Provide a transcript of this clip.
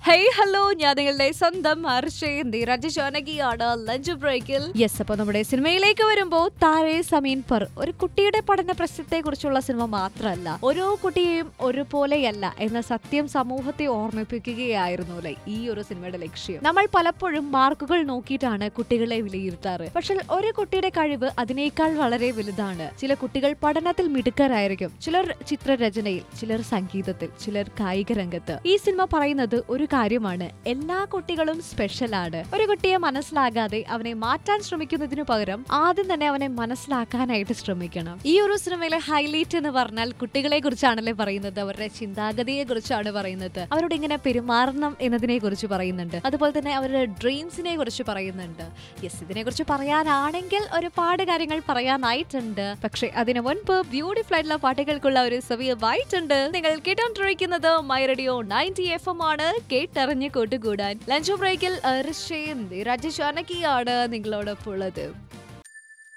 hey hello ഞാൻ നിങ്ങളുടെ സ്വന്തം ഹർഷയും നീരജ് ജാനകിയാണ് ലഞ്ച് ബ്രേക്കിൽ യെസ് അപ്പൊ നമ്മുടെ സിനിമയിലേക്ക് വരുമ്പോ താരേ സമീൻ പർ ഒരു കുട്ടിയുടെ പഠന പ്രശ്നത്തെ കുറിച്ചുള്ള സിനിമ മാത്രമല്ല ഓരോ കുട്ടിയെയും ഒരുപോലെയല്ല എന്ന സത്യം സമൂഹത്തെ ഓർമ്മിപ്പിക്കുകയായിരുന്നു അല്ലെ ഈ ഒരു സിനിമയുടെ ലക്ഷ്യം നമ്മൾ പലപ്പോഴും മാർക്കുകൾ നോക്കിയിട്ടാണ് കുട്ടികളെ വിലയിരുത്താറ് പക്ഷെ ഒരു കുട്ടിയുടെ കഴിവ് അതിനേക്കാൾ വളരെ വലുതാണ് ചില കുട്ടികൾ പഠനത്തിൽ മിടുക്കരായിരിക്കും ചിലർ ചിത്രരചനയിൽ ചിലർ സംഗീതത്തിൽ ചിലർ കായിക രംഗത്ത് ഈ സിനിമ പറയുന്നത് ഒരു കാര്യമാണ് എല്ലാ കുട്ടികളും സ്പെഷ്യലാണ് ഒരു കുട്ടിയെ മനസ്സിലാകാതെ അവനെ മാറ്റാൻ ശ്രമിക്കുന്നതിനു പകരം ആദ്യം തന്നെ അവനെ മനസ്സിലാക്കാനായിട്ട് ശ്രമിക്കണം ഈ ഒരു സിനിമയിലെ ഹൈലൈറ്റ് എന്ന് പറഞ്ഞാൽ കുട്ടികളെ കുറിച്ചാണല്ലേ പറയുന്നത് അവരുടെ ചിന്താഗതിയെ കുറിച്ചാണ് പറയുന്നത് അവരോട് ഇങ്ങനെ പെരുമാറണം എന്നതിനെ കുറിച്ച് പറയുന്നുണ്ട് അതുപോലെ തന്നെ അവരുടെ ഡ്രീംസിനെ കുറിച്ച് പറയുന്നുണ്ട് യെസ് ഇതിനെ കുറിച്ച് പറയാനാണെങ്കിൽ ഒരുപാട് കാര്യങ്ങൾ പറയാനായിട്ടുണ്ട് പക്ഷെ അതിനു മുൻപ് ബ്യൂട്ടിഫുൾ ആയിട്ടുള്ള പാട്ടുകൾക്കുള്ള ഒരു സമയമായിട്ടുണ്ട് നിങ്ങൾ കേട്ടോണ്ടിരിക്കുന്നത് my radio ninety F M ആണ് കേട്ടറിഞ്ഞ് കൂട്ടുകൂടാൻ ലഞ്ച് ബ്രേക്കിൽ ഋഷയും രാജേഷ് അനക്കിയാണ് നിങ്ങളോടൊപ്പം ഉള്ളത്